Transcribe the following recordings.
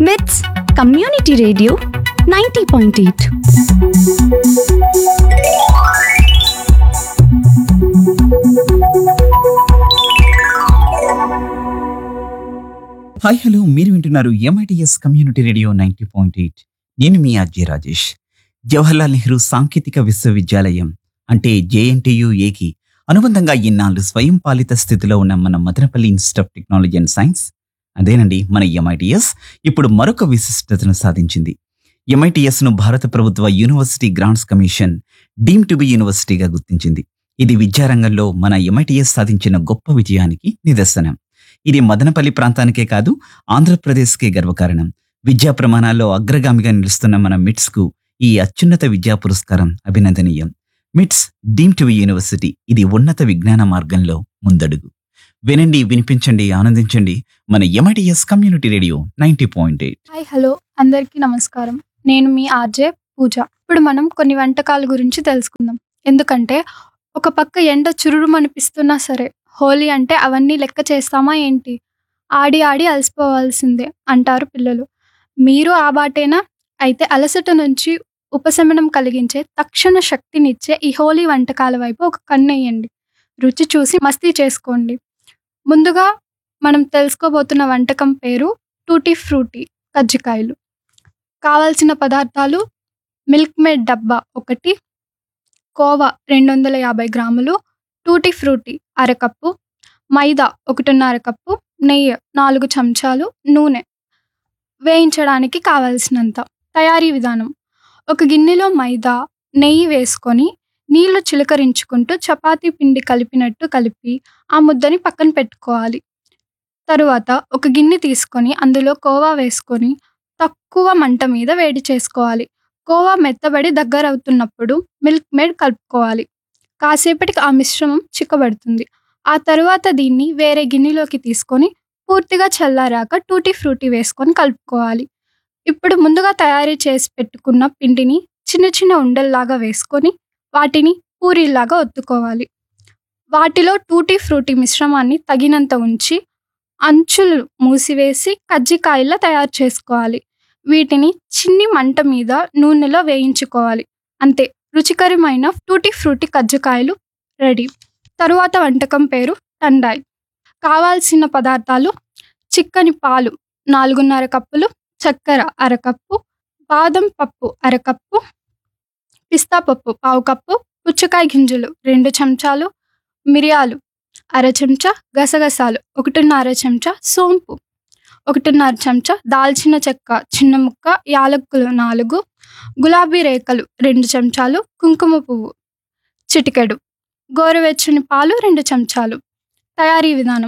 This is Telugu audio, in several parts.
విత్స్ community radio ninety point eight hi hello మీరు వింటున్నారు MITS community radio ninety point eight నేను మీ అజయ్ రాజేష్ జవహర్లాల్ నెహ్రూ సాంకేతిక విశ్వవిద్యాలయం అంటే జేఎన్టీయు ఏకి అనుబంధంగా ఇన్నాళ్ళు స్వయం పాలిత స్థితిలో ఉన్న మన Madanapalli institute of technology and science అదేనండి మన ఎంఐటిఎస్ ఇప్పుడు మరొక విశిష్టతను సాధించింది MITS ను భారత ప్రభుత్వ university grants commission deem to be యూనివర్సిటీగా గుర్తించింది ఇది విద్యారంగంలో మన ఎంఐటిఎస్ సాధించిన గొప్ప విజయానికి నిదర్శనం ఇది మదనపల్లి ప్రాంతానికే కాదు ఆంధ్రప్రదేశ్కే గర్వకారణం విద్యా ప్రమాణాల్లో అగ్రగామిగా నిలుస్తున్న మన మిట్స్ కు ఈ అత్యున్నత విద్యా పురస్కారం అభినందనీయం మిట్స్ డీమ్ టు యూనివర్సిటీ ఇది ఉన్నత విజ్ఞాన మార్గంలో ముందడుగు వినండి వినిపించండి ఆనందించండి మన MITS community radio ninety point eight hi hello అందరికీ నమస్కారం నేను మీ ఆర్జే పూజ ఇప్పుడు మనం కొన్ని వంటకాల గురించి తెలుసుకుందాం ఎందుకంటే ఒక పక్క ఎండ చురురుమనిపిస్తున్నా సరే హోలీ అంటే అవన్నీ లెక్క చేస్తామా ఏంటి ఆడి ఆడి అలసిపోవాల్సిందే అంటారు పిల్లలు మీరు ఆ బాటేనా అయితే అలసట నుంచి ఉపశమనం కలిగించే తక్షణ శక్తినిచ్చే ఈ హోలీ వంటకాల వైపు ఒక కన్నేయండి రుచి చూసి మస్తీ చేసుకోండి ముందుగా మనం తెలుసుకోబోతున్న వంటకం పేరు టూటీ ఫ్రూటీ కజ్జికాయలు కావాల్సిన పదార్థాలు మిల్క్ మేడ్ డబ్బా ఒకటి కోవా రెండు వందల యాభై గ్రాములు టూటీ ఫ్రూటీ అరకప్పు మైదా ఒకటిన్నర కప్పు నెయ్యి నాలుగు చెంచాలు నూనె వేయించడానికి కావలసినంత తయారీ విధానం ఒక గిన్నెలో మైదా నెయ్యి వేసుకొని నీళ్లు చిలకరించుకుంటూ చపాతీ పిండి కలిపినట్టు కలిపి ఆ ముద్దని పక్కన పెట్టుకోవాలి తరువాత ఒక గిన్నె తీసుకొని అందులో కోవా వేసుకొని తక్కువ మంట మీద వేడి చేసుకోవాలి కోవా మెత్తబడి దగ్గర అవుతున్నప్పుడు మిల్క్ మేడ్ కలుపుకోవాలి కాసేపటికి ఆ మిశ్రమం చిక్కబడుతుంది ఆ తరువాత దీన్ని వేరే గిన్నెలోకి తీసుకొని పూర్తిగా చల్లారాక టూటీ ఫ్రూటీ వేసుకొని కలుపుకోవాలి ఇప్పుడు ముందుగా తయారు చేసి పెట్టుకున్న పిండిని చిన్న చిన్న ఉండల్లాగా వేసుకొని వాటిని పూరీలాగా ఒత్తుకోవాలి వాటిలో టూటీ ఫ్రూటీ మిశ్రమాన్ని తగినంత ఉంచి అంచులు మూసివేసి కజ్జికాయలా తయారు చేసుకోవాలి వీటిని చిన్ని మంట మీద నూనెలో వేయించుకోవాలి అంతే రుచికరమైన టూటీ ఫ్రూటీ కజ్జికాయలు రెడీ తరువాత వంటకం పేరు టండాయ్ కావాల్సిన పదార్థాలు చిక్కని పాలు నాలుగున్నర కప్పులు చక్కెర అరకప్పు బాదం పప్పు అరకప్పు పిస్తా పప్పు పావు కప్పు పుచ్చకాయ గింజలు రెండు చెంచాలు మిరియాలు అర చెంచా గసగసాలు ఒకటిన్నర చెంచా సోంపు ఒకటిన్నర చెంచా దాల్చిన చెక్క చిన్న ముక్క యాలక్కులు నాలుగు గులాబీ రేఖలు రెండు చెంచాలు కుంకుమ పువ్వు చిటికెడు గోరువెచ్చని పాలు రెండు చెంచాలు తయారీ విధానం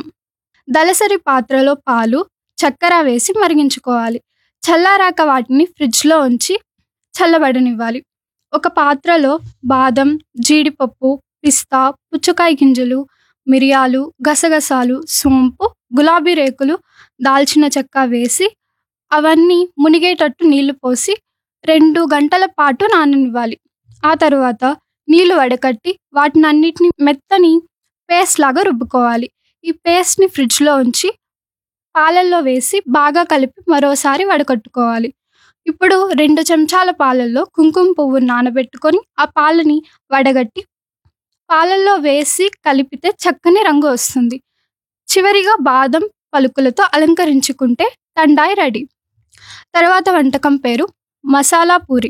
దలసరి పాత్రలో పాలు చక్కెర వేసి మరిగించుకోవాలి చల్లారాక వాటిని ఫ్రిడ్జ్లో ఉంచి చల్లబడనివ్వాలి ఒక పాత్రలో బాదం జీడిపప్పు పిస్తా పుచ్చకాయ గింజలు మిరియాలు గసగసాలు సోంపు గులాబీ రేకులు దాల్చిన చెక్క వేసి అవన్నీ మునిగేటట్టు నీళ్లు పోసి రెండు గంటల పాటు నాననివ్వాలి ఆ తరువాత నీళ్లు వడకట్టి వాటిని అన్నిటిని మెత్తని పేస్ట్ లాగా రుబ్బుకోవాలి ఈ పేస్ట్ని ఫ్రిడ్జ్లో ఉంచి పాలల్లో వేసి బాగా కలిపి మరోసారి వడకట్టుకోవాలి ఇప్పుడు రెండు చెంచాల పాలల్లో కుంకుమ పువ్వు నానబెట్టుకొని ఆ పాలని వడగట్టి పాలల్లో వేసి కలిపితే చక్కని రంగు వస్తుంది చివరిగా బాదం పలుకులతో అలంకరించుకుంటే తండాయి రెడీ తర్వాత వంటకం పేరు మసాలా పూరి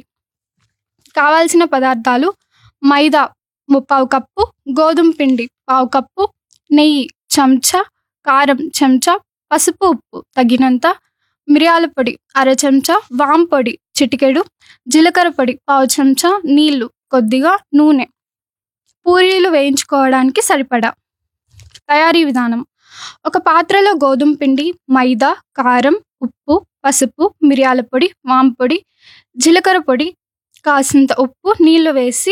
కావాల్సిన పదార్థాలు మైదా ముప్పావు కప్పు గోధుమ పిండి పావు కప్పు నెయ్యి చెంచా కారం చెంచా పసుపు ఉప్పు తగినంత మిరియాల పొడి అర చెంచా వామ్ పొడి చిటికెడు జీలకర్ర పొడి పావు చెంచా నీళ్లు కొద్దిగా నూనె పూరీలు వేయించుకోవడానికి సరిపడా తయారీ విధానం ఒక పాత్రలో గోధుమ పిండి మైదా కారం ఉప్పు పసుపు మిరియాల పొడి వామ్ పొడి జీలకర్ర పొడి కాసింత ఉప్పు నీళ్లు వేసి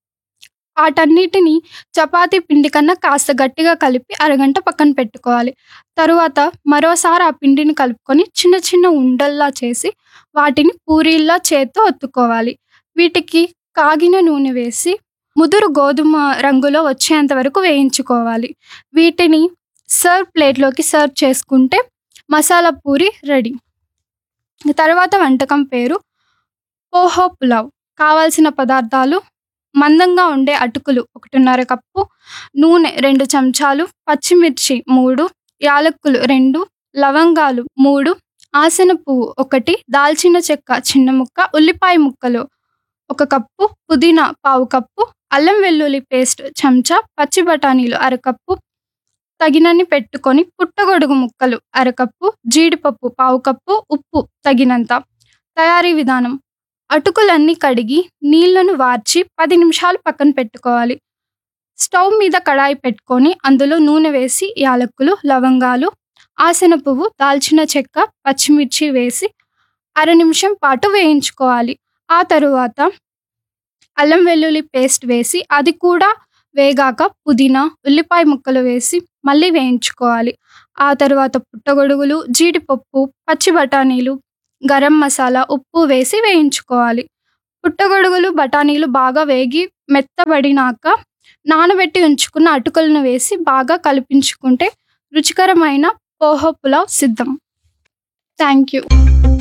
వాటన్నిటిని చపాతీ పిండి కన్నా కాస్త గట్టిగా కలిపి అరగంట పక్కన పెట్టుకోవాలి తరువాత మరోసారి ఆ పిండిని కలుపుకొని చిన్న చిన్న ఉండల్లా చేసి వాటిని పూరీల్లా చేత్తో ఒత్తుకోవాలి వీటికి కాగిన నూనె వేసి ముదురు గోధుమ రంగులో వచ్చేంత వరకు వేయించుకోవాలి వీటిని సర్వ్ ప్లేట్లోకి సర్వ్ చేసుకుంటే మసాలా పూరి రెడీ తర్వాత వంటకం పేరు పోహో పులావ్ కావాల్సిన పదార్థాలు మందంగా ఉండే అటుకులు ఒకటిన్నర కప్పు నూనె రెండు చెంచాలు పచ్చిమిర్చి మూడు యాలక్కులు రెండు లవంగాలు మూడు ఆసన పువ్వు ఒకటి దాల్చిన చెక్క చిన్న ముక్క ఉల్లిపాయ ముక్కలు ఒక కప్పు పుదీనా పావు కప్పు అల్లం వెల్లుల్లి పేస్ట్ చెంచా పచ్చి బఠానీలు అరకప్పు తగినన్ని పెట్టుకొని పుట్టగొడుగు ముక్కలు అరకప్పు జీడిపప్పు పావు కప్పు ఉప్పు తగినంత తయారీ విధానం అటుకులన్నీ కడిగి నీళ్లను వార్చి పది నిమిషాలు పక్కన పెట్టుకోవాలి స్టవ్ మీద కడాయి పెట్టుకొని అందులో నూనె వేసి యాలక్కులు లవంగాలు ఆసన పువ్వు దాల్చిన చెక్క పచ్చిమిర్చి వేసి అర నిమిషం పాటు వేయించుకోవాలి ఆ తరువాత అల్లం వెల్లుల్లి పేస్ట్ వేసి అది కూడా వేగాక పుదీనా ఉల్లిపాయ ముక్కలు వేసి మళ్ళీ వేయించుకోవాలి ఆ తర్వాత పుట్టగొడుగులు జీడిపప్పు పచ్చి బఠానీలు గరం మసాలా ఉప్పు వేసి వేయించుకోవాలి పుట్టగొడుగులు బఠానీలు బాగా వేగి మెత్తబడినాక నానబెట్టి ఉంచుకున్న అటుకులను వేసి బాగా కలిపించుకుంటే రుచికరమైన పోహో పులావ్ సిద్ధం థ్యాంక్ యూ